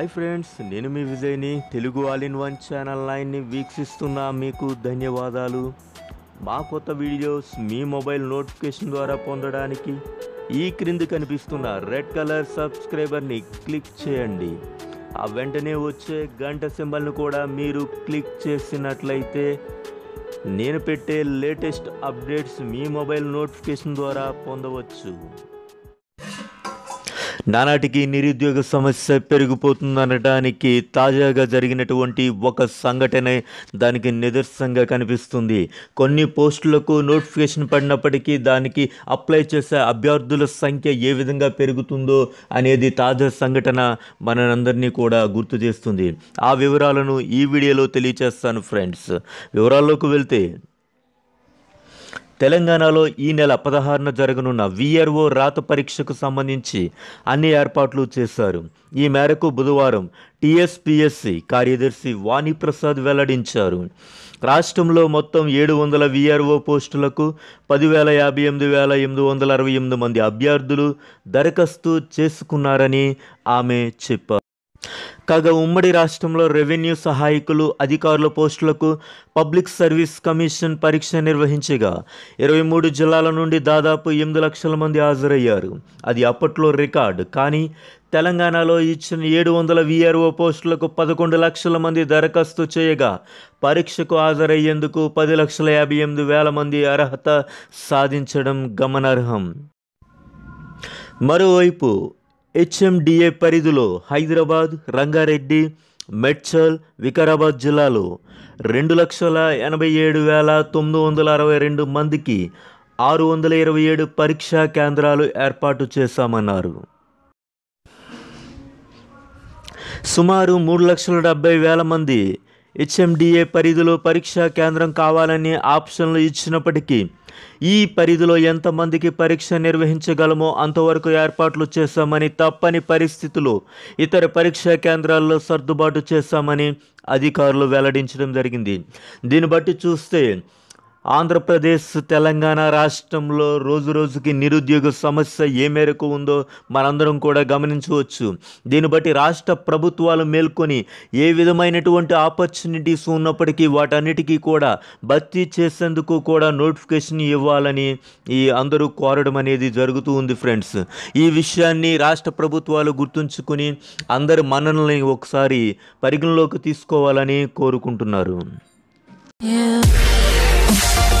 Hi friends నేను మీ విజయ్ని Telugu all in one channel నైన్ని వీక్షిస్తున్న మీకు ధన్యవాదాలు మా కొత్త వీడియోస్ మీ మొబైల్ నోటిఫికేషన్ ద్వారా పొందడానికి ఈ క్రింది కనిపిస్తున్న రెడ్ కలర్ సబ్స్క్రైబర్ని క్లిక్ చేయండి ఆ వెంటనే వచ్చే గంట సింబల్ను కూడా మీరు క్లిక్ చేసినట్లయితే నేను పెట్టే లేటెస్ట్ అప్డేట్స్ మీ మొబైల్ నోటిఫికేషన్ ద్వారా పొందవచ్చు నానాటికి నిరుద్యోగ సమస్య పెరిగిపోతుందనడానికి తాజాగా జరిగినటువంటి ఒక సంఘటన దానికి నిదర్శనంగా కనిపిస్తుంది కొన్ని పోస్టులకు నోటిఫికేషన్ పడినప్పటికీ దానికి అప్లై చేసే అభ్యర్థుల సంఖ్య ఏ విధంగా పెరుగుతుందో అనేది తాజా సంఘటన మనందరినీ కూడా గుర్తు చేస్తుంది ఆ వివరాలను ఈ వీడియోలో తెలియచేస్తాను ఫ్రెండ్స్ వివరాల్లోకి వెళ్తే తెలంగాణలో ఈ నెల పదహారున జరగనున్న విఆర్ఓ రాత పరీక్షకు సంబంధించి అన్ని ఏర్పాట్లు చేశారు ఈ మేరకు బుధవారం టీఎస్పిఎస్సి కార్యదర్శి వాణిప్రసాద్ వెల్లడించారు రాష్ట్రంలో మొత్తం ఏడు వందల విఆర్ఓ పోస్టులకు పదివేల యాభై ఎనిమిది వేల ఎనిమిది వందల అరవై ఎనిమిది మంది అభ్యర్థులు దరఖాస్తు చేసుకున్నారని ఆమె చెప్పారు కాగా ఉమ్మడి రాష్ట్రంలో రెవెన్యూ సహాయకులు అధికారుల పోస్టులకు పబ్లిక్ సర్వీస్ కమిషన్ పరీక్ష నిర్వహించగా ఇరవై మూడు జిల్లాల నుండి దాదాపు ఎనిమిది లక్షల మంది హాజరయ్యారు అది అప్పట్లో రికార్డు కానీ తెలంగాణలో ఇచ్చిన ఏడు వందల విఆర్ఓ పోస్టులకు పదకొండు లక్షల మంది దరఖాస్తు చేయగా పరీక్షకు హాజరయ్యేందుకు పది లక్షల యాభై ఎనిమిది వేల మంది అర్హత సాధించడం గమనార్హం మరోవైపు హెచ్ఎండిఏ పరిధిలో హైదరాబాద్ రంగారెడ్డి మెడ్చల్ వికారాబాద్ జిల్లాలో రెండు లక్షల ఎనభై ఏడు వేల తొమ్మిది వందల అరవై రెండు మందికి ఆరు వందల ఇరవై ఏడు పరీక్షా కేంద్రాలు ఏర్పాటు చేశామన్నారు సుమారు మూడు లక్షల డెబ్బై వేల మంది హెచ్ఎండిఏ పరిధిలో పరీక్షా కేంద్రం కావాలని ఆప్షన్లు ఇచ్చినప్పటికీ ఈ పరిధిలో ఎంతమందికి పరీక్ష నిర్వహించగలమో అంతవరకు ఏర్పాట్లు చేశామని తప్పని పరిస్థితుల్లో ఇతర పరీక్షా కేంద్రాల్లో సర్దుబాటు చేశామని అధికారులు వెల్లడించడం జరిగింది దీన్ని బట్టి చూస్తే ఆంధ్రప్రదేశ్ తెలంగాణ రాష్ట్రంలో రోజు రోజుకి నిరుద్యోగ సమస్య ఏ మేరకు ఉందో మనందరం కూడా గమనించవచ్చు దీన్ని బట్టి రాష్ట్ర ప్రభుత్వాలు మేల్కొని ఏ విధమైనటువంటి ఆపర్చునిటీస్ ఉన్నప్పటికీ వాటన్నిటికీ కూడా భర్తీ చేసేందుకు కూడా నోటిఫికేషన్ ఇవ్వాలని ఈ అందరూ కోరడం అనేది జరుగుతూ ఉంది ఫ్రెండ్స్ ఈ విషయాన్ని రాష్ట్ర ప్రభుత్వాలు గుర్తుంచుకుని అందరి మన్ననల్ని ఒకసారి పరిగణలోకి తీసుకోవాలని కోరుకుంటున్నారు Yeah.